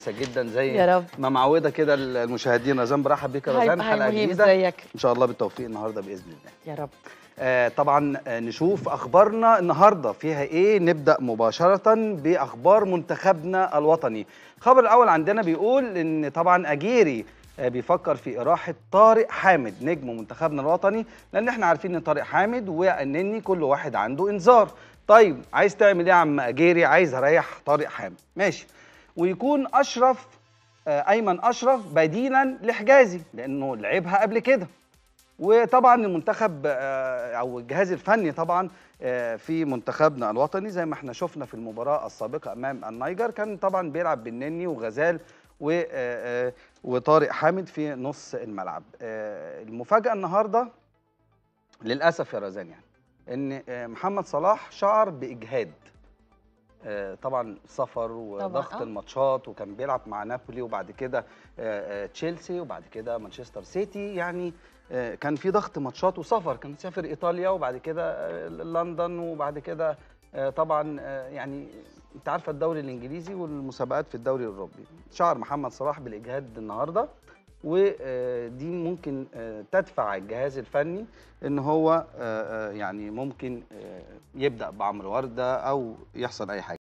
جدا زي يا رب ما معوده كده المشاهدين رزان برحب بيك يا هاي رزان هاي حلقه مهيب جديده ازيك ان شاء الله بالتوفيق النهارده باذن الله يا رب آه طبعا آه نشوف اخبارنا النهارده فيها ايه نبدا مباشره باخبار منتخبنا الوطني الخبر الاول عندنا بيقول ان طبعا اجيري آه بيفكر في اراحه طارق حامد نجم منتخبنا الوطني لان احنا عارفين ان طارق حامد وانني كل واحد عنده انذار طيب عايز تعمل ايه يا عم اجيري عايز اريح طارق حامد ماشي ويكون اشرف آه، ايمن اشرف بديلا لحجازي لانه لعبها قبل كده وطبعا المنتخب آه، او الجهاز الفني طبعا آه، في منتخبنا الوطني زي ما احنا شفنا في المباراه السابقه امام النيجر كان طبعا بيلعب بالنني وغزال و- آه، آه، وطارق حامد في نص الملعب آه، المفاجاه النهارده للاسف يا رزان يعني ان آه، محمد صلاح شعر باجهاد آه، طبعا سفر وضغط آه. الماتشات وكان بيلعب مع نابولي وبعد كده آه، آه، تشيلسي وبعد كده مانشستر سيتي يعني آه، كان في ضغط ماتشات وسفر كان سافر ايطاليا وبعد كده آه، لندن وبعد كده آه، طبعا آه، يعني انت عارفه الدوري الانجليزي والمسابقات في الدوري الاوروبي شعر محمد صلاح بالاجهاد النهارده ودي ممكن آه، تدفع الجهاز الفني ان هو آه، آه، يعني ممكن آه، يبدا بعمرو ورده او يحصل اي حاجه